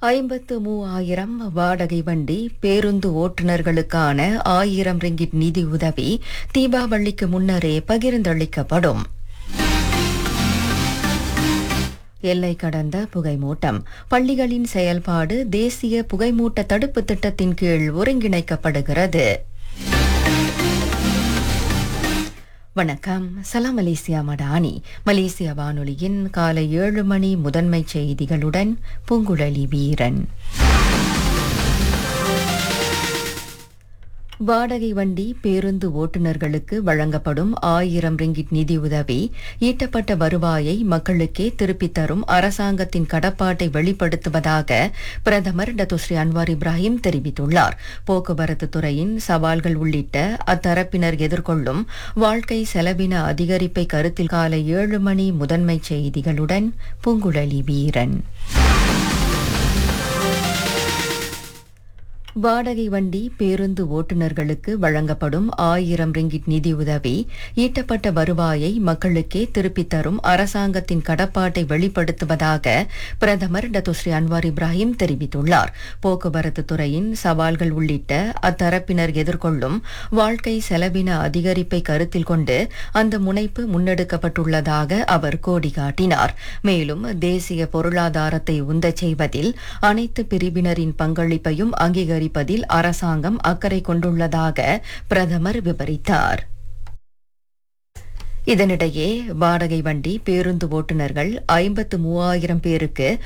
ஐம்பத்து மூவாயிரம் வாடகை வண்டி பேருந்து ஓட்டுநர்களுக்கான ஆயிரம் ரிங்கிட் நிதி உதவி தீபாவளிக்கு முன்னரே பகிர்ந்தளிக்கப்படும் எல்லை கடந்த புகைமூட்டம் பள்ளிகளின் செயல்பாடு தேசிய புகைமூட்ட தடுப்பு திட்டத்தின் கீழ் ஒருங்கிணைக்கப்படுகிறது வணக்கம் சலாம் மலேசியா மடானி மலேசிய வானொலியின் காலை ஏழு மணி முதன்மை செய்திகளுடன் பூங்குழலி வீரன் வாடகை வண்டி பேருந்து ஓட்டுநர்களுக்கு வழங்கப்படும் ஆயிரம் ரிங்கிட் நிதியுதவி ஈட்டப்பட்ட வருவாயை மக்களுக்கே திருப்பித் தரும் அரசாங்கத்தின் கடப்பாட்டை வெளிப்படுத்துவதாக பிரதமர் டத்துஸ்ரீ அன்வார் இப்ராஹிம் தெரிவித்துள்ளார் போக்குவரத்து துறையின் சவால்கள் உள்ளிட்ட அத்தரப்பினர் எதிர்கொள்ளும் வாழ்க்கை செலவின அதிகரிப்பை கருத்தில் காலை ஏழு மணி முதன்மை செய்திகளுடன் பூங்குழலி வீரன் வாடகை வண்டி பேருந்து ஓட்டுநர்களுக்கு வழங்கப்படும் ஆயிரம் ரிங்கிட் நிதியுதவி ஈட்டப்பட்ட வருவாயை மக்களுக்கே திருப்பித் தரும் அரசாங்கத்தின் கடப்பாட்டை வெளிப்படுத்துவதாக பிரதமர் டத்துஸ்ரீ அன்வார் இப்ராஹிம் தெரிவித்துள்ளார் போக்குவரத்து துறையின் சவால்கள் உள்ளிட்ட அத்தரப்பினர் எதிர்கொள்ளும் வாழ்க்கை செலவின அதிகரிப்பை கருத்தில் கொண்டு அந்த முனைப்பு முன்னெடுக்கப்பட்டுள்ளதாக அவர் கோடி காட்டினார் மேலும் தேசிய பொருளாதாரத்தை உந்தச் செய்வதில் அனைத்து பிரிவினரின் பங்களிப்பையும் அங்கீகரி அதிகரிப்பதில் அரசாங்கம் அக்கறை கொண்டுள்ளதாக பிரதமர் விவரித்தார் இதனிடையே வாடகை வண்டி பேருந்து ஓட்டுநர்கள் ஐம்பத்து மூவாயிரம் பேருக்கு